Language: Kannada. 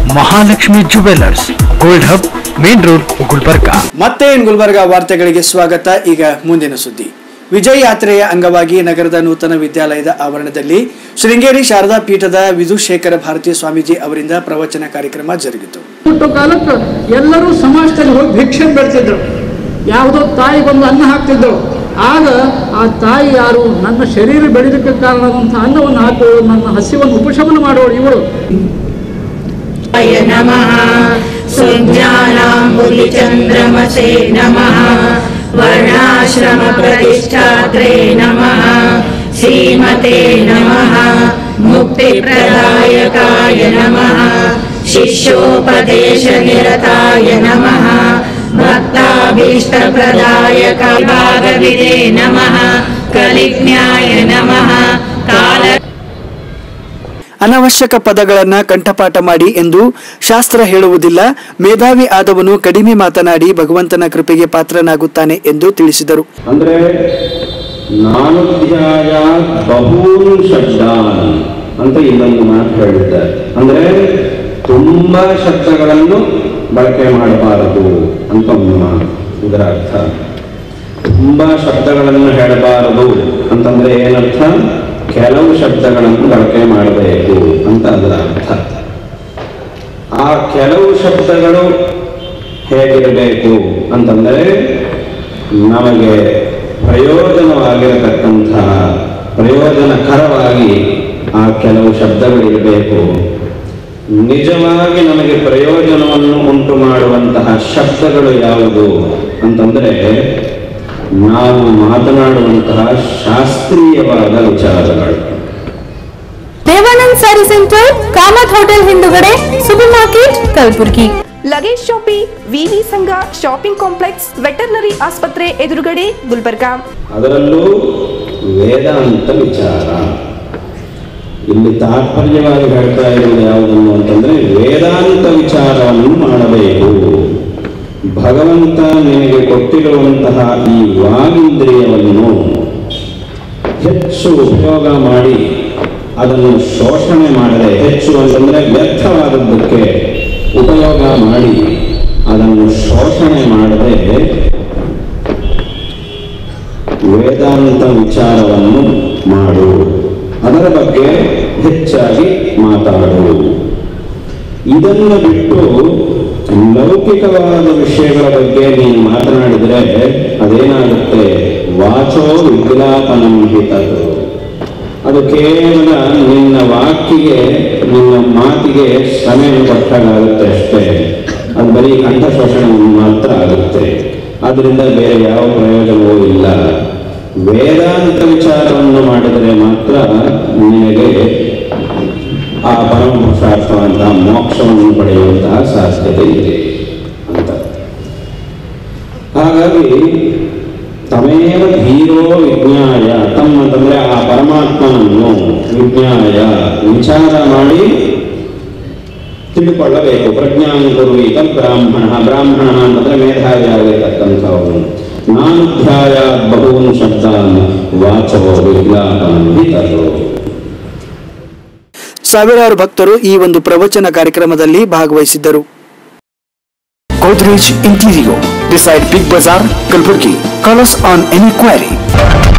Mahalakshmi jewellers gold hub main road Gulbarga ಮತ್ತೆ ಇನ್ ಗುಲ್ಬರ್ಗ ವಾರ್ತೆಗಳಿಗೆ ಸ್ವಾಗತ ಈಗ ಮುಂದಿನ ಸುದ್ದಿ ವಿಜಯ್ ಯಾತ್ರೆಯ ಅಂಗವಾಗಿ ನಗರದ ನೂತನ ವಿದ್ಯಾಲಯದ ಆವರಣದಲ್ಲಿ ಶೃಂಗೇರಿ ಶಾರದಾ ಪೀಠದ ವಿಧುಶೇಖರ ಭಾರತಿ ಸ್ವಾಮೀಜಿ ಅವರಿಂದ ಪ್ರವಚನ ಕಾರ್ಯಕ್ರಮ ಜರುಗಿತು ಹುಟ್ಟೋ ಕಾಲಕ್ಕೆ ಎಲ್ಲರೂ ಸಮಾಜದಲ್ಲಿ ಹೋಗಿ ಭಿಕ್ಷೆ ಬೆಳ್ತಿದ್ರು ಯಾವುದೋ ತಾಯಿಗೊಂದು ಅನ್ನ ಹಾಕ್ತಿದ್ರು ಆಗ ಆ ತಾಯಿ ಯಾರು ನನ್ನ ಶರೀರ ಬೆಳೆದಕ್ಕೆ ಕಾರಣವಾದಂಥ ಅನ್ನವನ್ನು ಹಾಕೋಳು ನನ್ನ ಹಸಿವನ್ನು ಉಪಶಮನ ಮಾಡೋಳು ಇವಳು य नमः सुज्ञानाम्बुलिचन्द्रमसे नमः वर्णाश्रमप्रतिष्ठात्रे नमः श्रीमते नमः मुक्तिप्रदायकाय नमः शिष्योपदेशनिरताय नमः भक्ताभीष्टप्रदायकाय भागविदे नमः कलिज्ञाय नमः काल ಅನವಶ್ಯಕ ಪದಗಳನ್ನ ಕಂಠಪಾಠ ಮಾಡಿ ಎಂದು ಶಾಸ್ತ್ರ ಹೇಳುವುದಿಲ್ಲ ಮೇಧಾವಿ ಆದವನು ಕಡಿಮೆ ಮಾತನಾಡಿ ಭಗವಂತನ ಕೃಪೆಗೆ ಪಾತ್ರನಾಗುತ್ತಾನೆ ಎಂದು ತಿಳಿಸಿದರು ಅಂದ್ರೆ ನಾನುಧ್ಯಾಯ ಬಹೂನ್ ಶಬ್ದಾನ್ ಅಂತ ಇನ್ನೊಂದು ಮಾತು ಹೇಳಿದ್ದಾರೆ ಅಂದ್ರೆ ತುಂಬಾ ಶಬ್ದಗಳನ್ನು ಬಳಕೆ ಮಾಡಬಾರದು ಅಂತ ಒಂದು ಮಾತು ಇದರ ಅರ್ಥ ತುಂಬಾ ಶಬ್ದಗಳನ್ನು ಹೇಳಬಾರದು ಅಂತಂದ್ರೆ ಏನರ್ಥ ಕೆಲವು ಶಬ್ದಗಳನ್ನು ಬಳಕೆ ಮಾಡಬೇಕು ಅಂತ ಅದರ ಅರ್ಥ ಆ ಕೆಲವು ಶಬ್ದಗಳು ಹೇಗಿರಬೇಕು ಅಂತಂದರೆ ನಮಗೆ ಪ್ರಯೋಜನವಾಗಿರತಕ್ಕಂತಹ ಪ್ರಯೋಜನಕರವಾಗಿ ಆ ಕೆಲವು ಶಬ್ದಗಳಿರಬೇಕು ನಿಜವಾಗಿ ನಮಗೆ ಪ್ರಯೋಜನವನ್ನು ಉಂಟು ಮಾಡುವಂತಹ ಶಬ್ದಗಳು ಯಾವುದು ಅಂತಂದರೆ ನಾವು ಮಾತನಾಡುವಂತಹ ಶಾಸ್ತ್ರೀಯವಾದ ವಿಚಾರಗಳು ದೇವಾನಂದ್ ಸ್ಯಾರಿ ಸೆಂಟರ್ ಕಾಮತ್ ಹೋಟೆಲ್ ಹಿಂದುಗಡೆ super market Kalaburgi luggage shoppe VV Sangha shopping complex veterinary ಆಸ್ಪತ್ರೆ ಎದುರುಗಡೆ ಗುಲ್ಬರ್ಗಾ ಅದರಲ್ಲೂ ವೇದಾಂತ ವಿಚಾರ ಇಲ್ಲಿ ತಾತ್ಪರ್ಯವಾಗಿ ಹೇಳ್ತಾ ಇರುವುದು ಯಾವುದನ್ನು ಅಂತಂದ್ರೆ ವೇದಾಂತ ವಿಚಾರವನ್ನು ಮಾಡಬೇಕು ಭಗವಂತ ನಿನಗೆ ಕೊಟ್ಟಿರುವಂತಹ ಈ ವಾಗೀಂದ್ರಿಯವನ್ನು ಹೆಚ್ಚು ಉಪಯೋಗ ಮಾಡಿ ಅದನ್ನು ಶೋಷಣೆ ಮಾಡದೆ ಹೆಚ್ಚು ಅಂತಂದ್ರೆ ವ್ಯರ್ಥವಾದದ್ದಕ್ಕೆ ಉಪಯೋಗ ಮಾಡಿ ಅದನ್ನು ಶೋಷಣೆ ಮಾಡದೆ ವೇದಾಂತ ವಿಚಾರವನ್ನು ಮಾಡು ಅದರ ಬಗ್ಗೆ ಹೆಚ್ಚಾಗಿ ಮಾತಾಡು ಇದನ್ನು ಬಿಟ್ಟು ಲೌಕಿಕವಾದ ವಿಷಯಗಳ ಬಗ್ಗೆ ನೀನು ಮಾತನಾಡಿದರೆ ಅದೇನಾಗುತ್ತೆ ವಾಚೋ ವಿಜ್ಞಾಪನಂ ಹಿತದು ಅದು ಕೇವಲ ನಿನ್ನ ವಾಕಿಗೆ ನಿನ್ನ ಮಾತಿಗೆ ಶ್ರಮೆಯನ್ನು ಕೊಟ್ಟಾಗುತ್ತೆ ಅಷ್ಟೇ ಅದು ಬರೀ ಕಂಠಶೋಷಣೆ ಮಾತ್ರ ಆಗುತ್ತೆ ಅದರಿಂದ ಬೇರೆ ಯಾವ ಪ್ರಯೋಜನವೂ ಇಲ್ಲ ವೇದಾಂತ ವಿಚಾರವನ್ನು ಮಾಡಿದರೆ ಮಾತ್ರ ನಿನಗೆ ಆ ಪರಮ ಪುರುಷಾರ್ಥವಂತಹ ಮೋಕ್ಷವನ್ನು ಪಡೆಯುವಂತಹ ಸಾಧ್ಯತೆ ಇದೆ ಅಂತ ಹಾಗಾಗಿ ತಮೇವ ಧೀರೋ ವಿಜ್ಞಾಯ ತಮ್ಮ ಅಂತಂದ್ರೆ ಆ ಪರಮಾತ್ಮನನ್ನು ವಿಜ್ಞಾಯ ವಿಚಾರ ಮಾಡಿ ತಿಳ್ಕೊಳ್ಳಬೇಕು ಪ್ರಜ್ಞಾನ ಕುರುವೀತ ಬ್ರಾಹ್ಮಣ ಬ್ರಾಹ್ಮಣ ಅಂತಂದ್ರೆ ಮೇಧಾವಿಯಾಗಿರ್ತಕ್ಕಂಥವನು ನಾನುಧ್ಯಾಯ ಬಹೂನ್ ಶಬ್ದಾನ್ ವಾಚೋ ವಿಜ್ಞಾಪನ ಹಿತರು ಸಾವಿರಾರು ಭಕ್ತರು ಈ ಒಂದು ಪ್ರವಚನ ಕಾರ್ಯಕ್ರಮದಲ್ಲಿ ಭಾಗವಹಿಸಿದ್ದರು Godrej Interior beside Big Bazaar, Kalburgi. Call us on any query.